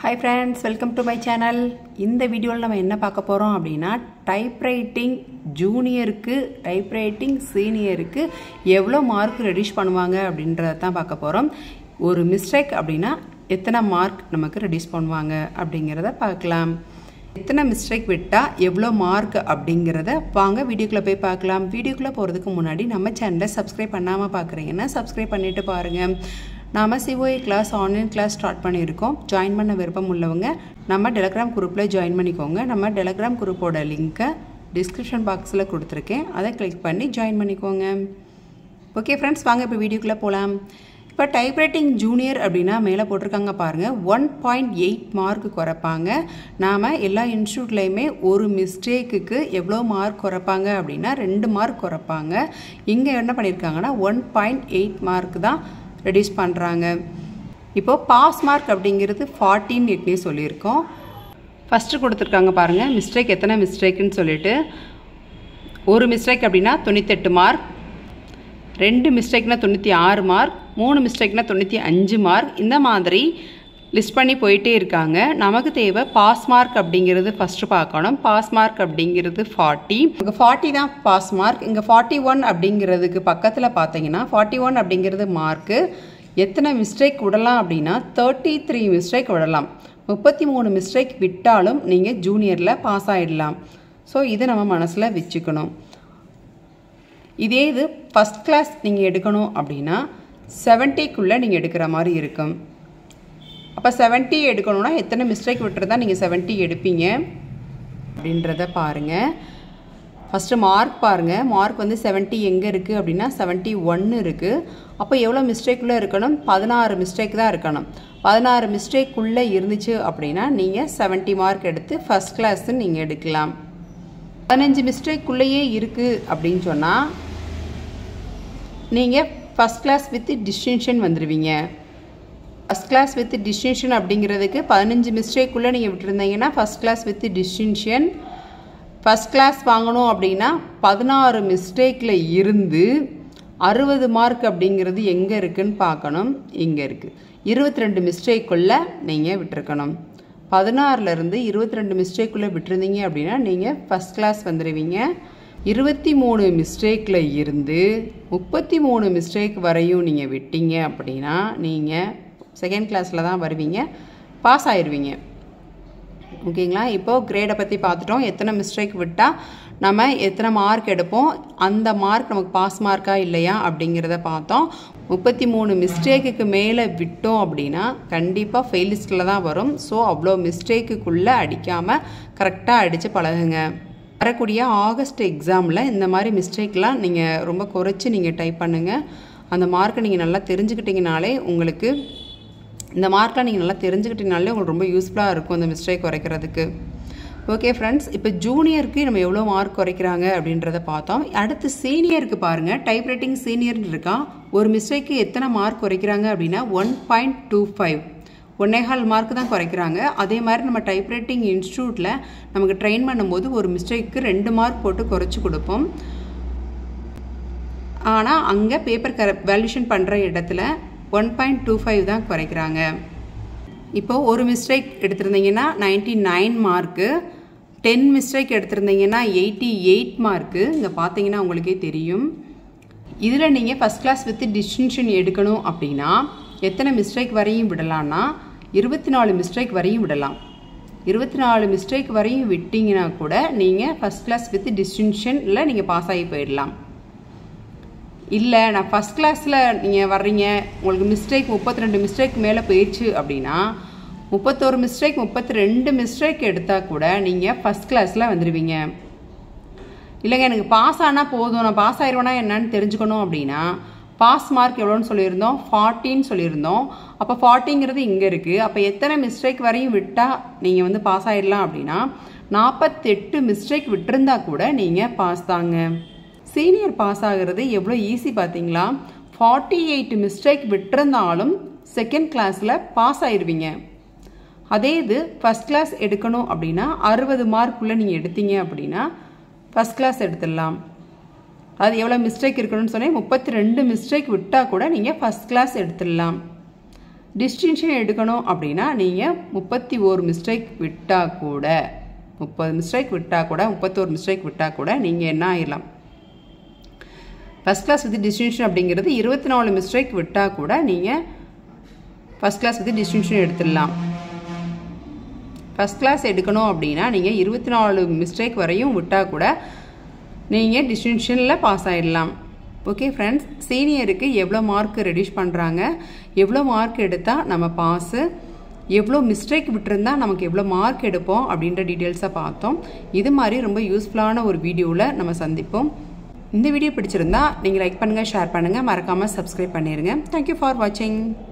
hi friends welcome to my channel இந்த வீடியோவில் நம்ம என்ன பார்க்க போகிறோம் அப்படின்னா டைப்ரைட்டிங் ஜூனியருக்கு டைப்ரைட்டிங் சீனியருக்கு எவ்வளோ மார்க் ரெடியூஸ் பண்ணுவாங்க அப்படின்றத தான் பார்க்க போகிறோம் ஒரு மிஸ்டேக் அப்படின்னா எத்தனை மார்க் நமக்கு ரெடியூஸ் பண்ணுவாங்க அப்படிங்கிறத பார்க்கலாம் எத்தனை மிஸ்டேக் விட்டால் எவ்வளோ மார்க் அப்படிங்கிறத வாங்க வீடியோக்குள்ளே போய் பார்க்கலாம் வீடியோக்குள்ளே போகிறதுக்கு முன்னாடி நம்ம சேனலை சப்ஸ்கிரைப் பண்ணாமல் பார்க்குறீங்கன்னா சப்ஸ்கிரைப் பண்ணிவிட்டு பாருங்கள் நாம் COA class online class start பண்ணியிருக்கோம் ஜாயின் பண்ண விருப்பம் உள்ளவங்க நம்ம டெலகிராம் குரூப்பில் ஜாயின் பண்ணிக்கோங்க நம்ம டெலகிராம் குரூப்போட லிங்க்கை டிஸ்கிரிப்ஷன் பாக்ஸில் கொடுத்துருக்கேன் அதை கிளிக் பண்ணி ஜாயின் பண்ணிக்கோங்க ஓகே ஃப்ரெண்ட்ஸ் வாங்க இப்போ வீடியோக்குள்ளே போகலாம் இப்போ டைப்ரைட்டிங் ஜூனியர் அப்படின்னா மேலே போட்டிருக்காங்க பாருங்கள் ஒன் பாயிண்ட் எயிட் மார்க் குறைப்பாங்க நாம் எல்லா இன்ஸ்டியூட்லேயுமே ஒரு மிஸ்டேக்குக்கு எவ்வளோ மார்க் குறைப்பாங்க அப்படின்னா ரெண்டு மார்க் குறைப்பாங்க இங்கே என்ன பண்ணியிருக்காங்கன்னா ஒன் பாயிண்ட் எயிட் மார்க் தான் ரெடியூஸ் பண்ணுறாங்க இப்போது பாஸ் மார்க் அப்படிங்கிறது ஃபார்ட்டின் எட்னே சொல்லியிருக்கோம் ஃபஸ்ட்டு கொடுத்துருக்காங்க பாருங்கள் மிஸ்டேக் எத்தனை மிஸ்டேக்குன்னு சொல்லிட்டு ஒரு மிஸ்டேக் அப்படின்னா தொண்ணூத்தெட்டு மார்க் ரெண்டு மிஸ்டேக்னா தொண்ணூற்றி ஆறு மார்க் மூணு மிஸ்டேக்னா தொண்ணூற்றி அஞ்சு மார்க் இந்த மாதிரி லிஸ்ட் பண்ணி போயிட்டே இருக்காங்க நமக்கு தேவை பாஸ் மார்க் அப்படிங்கிறது ஃபஸ்ட்டு பார்க்கணும் பாஸ் மார்க் அப்படிங்கிறது ஃபார்ட்டி இங்கே ஃபார்ட்டி தான் பாஸ் மார்க் இங்கே ஃபார்ட்டி ஒன் அப்படிங்கிறதுக்கு பக்கத்தில் பார்த்தீங்கன்னா ஃபார்ட்டி ஒன் அப்படிங்கிறது மார்க்கு எத்தனை மிஸ்டேக் விடலாம் அப்படின்னா தேர்ட்டி த்ரீ மிஸ்டேக் விடலாம் முப்பத்தி மூணு மிஸ்டேக் விட்டாலும் நீங்கள் ஜூனியரில் பாஸ் ஆகிடலாம் ஸோ இதை நம்ம மனசில் வச்சுக்கணும் இதே இது ஃபஸ்ட் கிளாஸ் நீங்கள் எடுக்கணும் அப்படின்னா செவன்ட்டிக்குள்ளே நீங்கள் எடுக்கிற மாதிரி இருக்கும் அப்போ செவன்ட்டி எடுக்கணும்னா எத்தனை மிஸ்டேக் விட்டுருந்தா நீங்கள் செவன்ட்டி எடுப்பீங்க அப்படின்றத பாருங்கள் ஃபஸ்ட்டு மார்க் பாருங்கள் மார்க் வந்து செவன்ட்டி எங்கே இருக்குது அப்படின்னா செவன்ட்டி ஒன்று இருக்குது அப்போ எவ்வளோ மிஸ்டேக்குள்ளே இருக்கணும் பதினாறு மிஸ்டேக் தான் இருக்கணும் பதினாறு மிஸ்டேக்குள்ளே இருந்துச்சு அப்படின்னா நீங்கள் செவன்ட்டி மார்க் எடுத்து ஃபஸ்ட் கிளாஸு நீங்கள் எடுக்கலாம் பதினஞ்சு மிஸ்டேக்குள்ளேயே இருக்குது அப்படின்னு சொன்னால் நீங்கள் ஃபஸ்ட் கிளாஸ் வித் டிஸ்டிங்ஷன் வந்துடுவீங்க ஃபஸ்ட் கிளாஸ் வித் டிஸ்டிங்ஷன் அப்படிங்கிறதுக்கு பதினஞ்சு மிஸ்டேக்குள்ளே நீங்கள் விட்டுருந்தீங்கன்னா first class with distinction first class வாங்கணும் அப்படின்னா பதினாறு மிஸ்டேக்கில் இருந்து அறுபது மார்க் அப்படிங்கிறது எங்கே இருக்குதுன்னு பார்க்கணும் இங்கே இருக்குது இருபத்தி ரெண்டு மிஸ்டேக்குள்ளே நீங்கள் விட்டுருக்கணும் பதினாறுலேருந்து இருபத்தி ரெண்டு மிஸ்டேக்குள்ளே விட்டுருந்தீங்க அப்படின்னா நீங்கள் ஃபஸ்ட் கிளாஸ் வந்துடுவீங்க இருபத்தி மூணு மிஸ்டேக்கில் இருந்து முப்பத்தி மூணு மிஸ்டேக் வரையும் நீங்கள் விட்டீங்க அப்படின்னா நீங்கள் செகண்ட் கிளாஸில் தான் வருவீங்க பாஸ் ஆயிடுவீங்க ஓகேங்களா இப்போது கிரேடை பற்றி பார்த்துட்டோம் எத்தனை மிஸ்டேக் விட்டால் நம்ம எத்தனை மார்க் எடுப்போம் அந்த மார்க் நமக்கு பாஸ் மார்க்கா இல்லையா அப்படிங்கிறத பார்த்தோம் முப்பத்தி மூணு மிஸ்டேக்குக்கு மேலே விட்டோம் அப்படின்னா கண்டிப்பாக ஃபெயில் லிஸ்ட்டில் தான் வரும் ஸோ அவ்வளோ மிஸ்டேக்குக்குள்ளே அடிக்காமல் கரெக்டாக அடித்து பழகுங்க வரக்கூடிய ஆகஸ்ட் எக்ஸாமில் இந்த மாதிரி மிஸ்டேக்லாம் நீங்கள் ரொம்ப குறைச்சி நீங்கள் டைப் பண்ணுங்கள் அந்த மார்க்கை நீங்கள் நல்லா தெரிஞ்சுக்கிட்டிங்கனாலே உங்களுக்கு இந்த மார்க்லாம் நீங்கள் நல்லா தெரிஞ்சுக்கிட்டீங்கனாலே உங்களுக்கு ரொம்ப யூஸ்ஃபுல்லாக இருக்கும் இந்த மிஸ்டேக் குறைக்கிறதுக்கு ஓகே ஃப்ரெண்ட்ஸ் இப்போ ஜூனியருக்கு நம்ம எவ்வளோ மார்க் குறைக்கிறாங்க அப்படின்றத பார்த்தோம் அடுத்து சீனியருக்கு பாருங்கள் டைப் ரைட்டிங் சீனியர்னு இருக்கா ஒரு மிஸ்டேக்கு எத்தனை மார்க் குறைக்கிறாங்க அப்படின்னா ஒன் பாயிண்ட் டூ ஃபைவ் ஒன்னேகால் மார்க் தான் குறைக்கிறாங்க அதே மாதிரி நம்ம டைப் ரைட்டிங் இன்ஸ்டியூட்டில் நமக்கு ட்ரெயின் பண்ணும்போது ஒரு மிஸ்டேக்கு ரெண்டு மார்க் போட்டு குறைச்சி கொடுப்போம் ஆனால் அங்கே பேப்பர் கர வேல்யூஷன் பண்ணுற இடத்துல ஒன் பாயிண்ட் டூ ஃபைவ் தான் குறைக்கிறாங்க இப்போது ஒரு மிஸ்டேக் எடுத்திருந்தீங்கன்னா ninety nine mark ten mistake எடுத்திருந்தீங்கன்னா எயிட்டி எயிட் மார்க்கு இங்கே பார்த்தீங்கன்னா உங்களுக்கே தெரியும் இதில் நீங்கள் ஃபஸ்ட் கிளாஸ் வித் டிஸ்டிங்ஷன் எடுக்கணும் அப்படின்னா எத்தனை மிஸ்டேக் வரையும் விடலான்னா இருபத்தி நாலு மிஸ்டேக் வரையும் விடலாம் இருபத்தி நாலு மிஸ்டேக் வரையும் விட்டிங்கன்னா கூட நீங்கள் ஃபஸ்ட் கிளாஸ் வித் டிஸ்டிங்ஷனில் நீங்கள் பாஸ் ஆகி போயிடலாம் இல்லை நான் ஃபஸ்ட் கிளாஸில் நீங்கள் வர்றீங்க உங்களுக்கு மிஸ்டேக் முப்பத்தி ரெண்டு மிஸ்டேக் மேலே போயிடுச்சு அப்படின்னா முப்பத்தோரு மிஸ்டேக் முப்பத்தி ரெண்டு மிஸ்டேக் எடுத்தால் கூட நீங்கள் ஃபஸ்ட் கிளாஸில் வந்துடுவீங்க இல்லைங்க எனக்கு பாஸ் ஆனால் போதும் நான் பாஸ் ஆயிடுவேனா என்னன்னு தெரிஞ்சுக்கணும் அப்படின்னா பாஸ் மார்க் எவ்வளோன்னு சொல்லியிருந்தோம் ஃபார்ட்டின்னு சொல்லியிருந்தோம் அப்போ ஃபார்ட்டிங்கிறது இங்கே இருக்குது அப்போ எத்தனை மிஸ்டேக் வரையும் விட்டால் நீங்கள் வந்து பாஸ் ஆகிடலாம் அப்படின்னா நாற்பத்தெட்டு மிஸ்டேக் விட்டுருந்தா கூட நீங்கள் பாஸ் தாங்க சீனியர் பாஸ் ஆகிறது எவ்வளோ ஈஸி பார்த்தீங்களா ஃபார்ட்டி எயிட் மிஸ்டேக் விட்டுருந்தாலும் செகண்ட் கிளாஸில் பாஸ் ஆயிடுவீங்க அதே இது ஃபஸ்ட் கிளாஸ் எடுக்கணும் அப்படின்னா அறுபது மார்க்குள்ளே நீங்கள் எடுத்தீங்க அப்படின்னா ஃபஸ்ட் கிளாஸ் எடுத்துடலாம் அது எவ்வளோ மிஸ்டேக் இருக்கணும்னு சொன்னேன் முப்பத்தி ரெண்டு மிஸ்டேக் விட்டால் கூட நீங்கள் ஃபஸ்ட் கிளாஸ் எடுத்துடலாம் டிஸ்டிங்ஷன் எடுக்கணும் அப்படின்னா நீங்கள் முப்பத்தி ஓரு மிஸ்டேக் விட்டால் கூட முப்பது மிஸ்டேக் விட்டால் கூட முப்பத்தோரு மிஸ்டேக் விட்டால் கூட நீங்கள் என்ன ஆயிடலாம் ஃபஸ்ட் கிளாஸ் வித் டிஸ்டிங்ஷன் அப்படிங்கிறது இருபத்தி நாலு மிஸ்டேக் விட்டால் கூட நீங்கள் ஃபஸ்ட் கிளாஸ் வித் டிஸ்டிங்ஷன் எடுத்துடலாம் ஃபஸ்ட் கிளாஸ் எடுக்கணும் அப்படின்னா நீங்கள் இருபத்தி நாலு மிஸ்டேக் வரையும் விட்டால் கூட நீங்கள் டிஸ்டிங்ஷனில் பாஸ் ஆகிடலாம் ஓகே ஃப்ரெண்ட்ஸ் சீனியருக்கு எவ்வளோ மார்க் ரெடியூஸ் பண்ணுறாங்க எவ்வளோ மார்க் எடுத்தால் நம்ம பாஸு எவ்வளோ மிஸ்டேக் விட்டுருந்தா நமக்கு எவ்வளோ மார்க் எடுப்போம் அப்படின்ற டீட்டெயில்ஸை பார்த்தோம் இது மாதிரி ரொம்ப யூஸ்ஃபுல்லான ஒரு வீடியோவில் நம்ம சந்திப்போம் இந்த வீடியோ பிடிச்சிருந்தா நீங்கள் லைக் பண்ணுங்கள் ஷேர் பண்ணுங்கள் மறக்காமல் சப்ஸ்கிரைப் பண்ணிடுங்க தேங்க்யூ ஃபார் வாட்சிங்